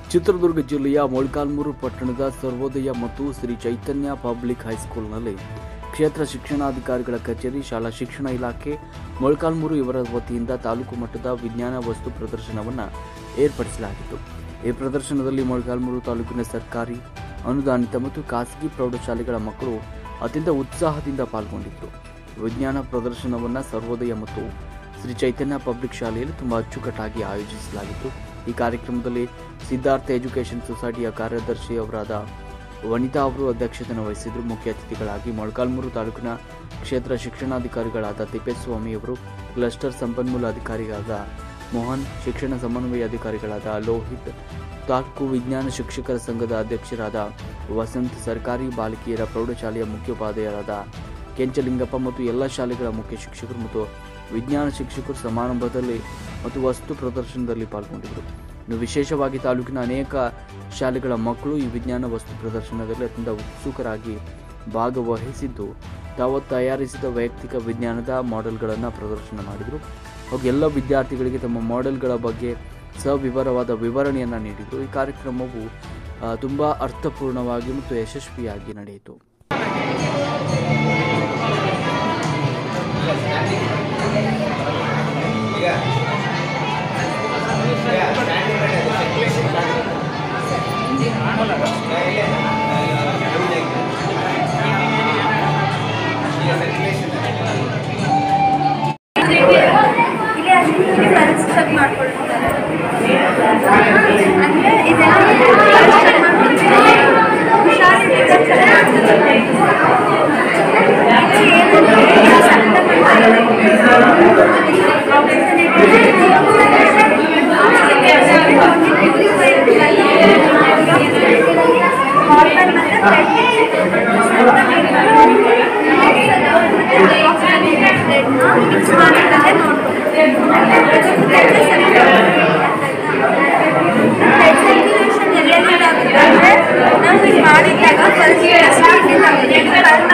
ಚಿತ್ರದುರ್ಗ ಜಿಲ್ಲೆಯ ಮೊಳಕಾಲ್ಮೂರು ಪಟ್ಟಣದ ಸರ್ವೋದಯ ಮತ್ತು ಶ್ರೀ ಚೈತನ್ಯ ಪಬ್ಲಿಕ್ ಹೈಸ್ಕೂಲ್ನಲ್ಲಿ ಕ್ಷೇತ್ರ ಶಿಕ್ಷಣಾಧಿಕಾರಿಗಳ ಕಚೇರಿ ಶಾಲಾ ಶಿಕ್ಷಣ ಇಲಾಖೆ ಮೊಳಕಾಲ್ಮೂರು ಇವರ ವತಿಯಿಂದ ತಾಲೂಕು ಮಟ್ಟದ ವಿಜ್ಞಾನ ವಸ್ತು ಪ್ರದರ್ಶನವನ್ನು ಏರ್ಪಡಿಸಲಾಗಿತ್ತು ಈ ಪ್ರದರ್ಶನದಲ್ಲಿ ಮೊಳಕಾಲ್ಮೂರು ತಾಲೂಕಿನ ಸರ್ಕಾರಿ ಅನುದಾನಿತ ಮತ್ತು ಖಾಸಗಿ ಪ್ರೌಢಶಾಲೆಗಳ ಮಕ್ಕಳು ಅತ್ಯಂತ ಉತ್ಸಾಹದಿಂದ ಪಾಲ್ಗೊಂಡಿದ್ದರು ವಿಜ್ಞಾನ ಪ್ರದರ್ಶನವನ್ನು ಸರ್ವೋದಯ ಮತ್ತು ಶ್ರೀ ಚೈತನ್ಯ ಪಬ್ಲಿಕ್ ಶಾಲೆಯಲ್ಲಿ ತುಂಬ ಅಚ್ಚುಕಟ್ಟಾಗಿ ಆಯೋಜಿಸಲಾಗಿತ್ತು ಈ ಕಾರ್ಯಕ್ರಮದಲ್ಲಿ ಸಿದ್ಧಾರ್ಥ ಎಜುಕೇಷನ್ ಸೊಸೈಟಿಯ ಕಾರ್ಯದರ್ಶಿ ಅವರಾದ ವನಿತಾ ಅವರು ಅಧ್ಯಕ್ಷತೆಯನ್ನು ವಹಿಸಿದ್ರು ಮುಖ್ಯ ಅತಿಥಿಗಳಾಗಿ ಮೊಳಕಾಲ್ಮೂರು ತಾಲೂಕಿನ ಕ್ಷೇತ್ರ ಶಿಕ್ಷಣಾಧಿಕಾರಿಗಳಾದ ತಿಪ್ಪೇಸ್ವಾಮಿ ಅವರು ಕ್ಲಸ್ಟರ್ ಸಂಪನ್ಮೂಲ ಅಧಿಕಾರಿಗಳಾದ ಮೋಹನ್ ಶಿಕ್ಷಣ ಸಮನ್ವಯ ಅಧಿಕಾರಿಗಳಾದ ಲೋಹಿತ್ ತಾಲೂಕು ವಿಜ್ಞಾನ ಶಿಕ್ಷಕರ ಸಂಘದ ಅಧ್ಯಕ್ಷರಾದ ವಸಂತ್ ಸರ್ಕಾರಿ ಬಾಲಕಿಯರ ಪ್ರೌಢಶಾಲೆಯ ಮುಖ್ಯೋಪಾಧ್ಯಾಯರಾದ ಕೆಂಚಲಿಂಗಪ್ಪ ಮತ್ತು ಎಲ್ಲ ಶಾಲೆಗಳ ಮುಖ್ಯ ಶಿಕ್ಷಕರು ಮತ್ತು ವಿಜ್ಞಾನ ಶಿಕ್ಷಕರು ಸಮಾರಂಭದಲ್ಲಿ ಮತ್ತು ವಸ್ತು ಪ್ರದರ್ಶನದಲ್ಲಿ ಪಾಲ್ಗೊಂಡಿದ್ದರು ಇನ್ನು ವಿಶೇಷವಾಗಿ ತಾಲೂಕಿನ ಅನೇಕ ಶಾಲೆಗಳ ಮಕ್ಕಳು ಈ ವಿಜ್ಞಾನ ವಸ್ತು ಪ್ರದರ್ಶನದಲ್ಲಿ ಅತ್ಯಂತ ಉತ್ಸುಕರಾಗಿ ಭಾಗವಹಿಸಿದ್ದು ತಾವು ತಯಾರಿಸಿದ ವೈಯಕ್ತಿಕ ವಿಜ್ಞಾನದ ಮಾಡೆಲ್ಗಳನ್ನು ಪ್ರದರ್ಶನ ಮಾಡಿದರು ಹಾಗೂ ಎಲ್ಲ ವಿದ್ಯಾರ್ಥಿಗಳಿಗೆ ತಮ್ಮ ಮಾಡೆಲ್ಗಳ ಬಗ್ಗೆ ಸವಿವರವಾದ ವಿವರಣೆಯನ್ನು ನೀಡಿದರು ಈ ಕಾರ್ಯಕ್ರಮವು ಆ, ತುಂಬ ಅರ್ಥಪೂರ್ಣವಾಗಿ ಮತ್ತು ಯಶಸ್ವಿಯಾಗಿ ನಡೆಯಿತು ಇಲ್ಲಿ ಅಷ್ಟು ಕನ್ಸ್ಟ್ರಕ್ಟ್ ಮಾಡ್ಕೊಳ್ತಾರೆ ಅಂದ್ರೆ ಇದೆಲ್ಲ ಕನ್ಸ್ಟ್ರಕ್ಟ್ ಮಾಡ್ಕೊಳ್ತಾರೆ ಹುಷಾರಿದ್ರೆ ಚೆನ್ನಾಗಿರ್ತದೆ. ಇಲ್ಲಿ ಏನಂದ್ರೆ ಸಣ್ಣ ನಾರ್ಮಲ್ ಮತ್ತೆ ಮಿಕ್ಸ್ ಮಾಡಿದ್ದನ್ನೇ ಸರ್ಕ್ಯುಲೇಷನ್ ಎಲ್ಲೆಲ್ಲಿ ಆಗುತ್ತೆ ಅಂದ್ರೆ ನಾವು ಇದು ಮಾಡಿದಾಗ ಫಸ್ಟ್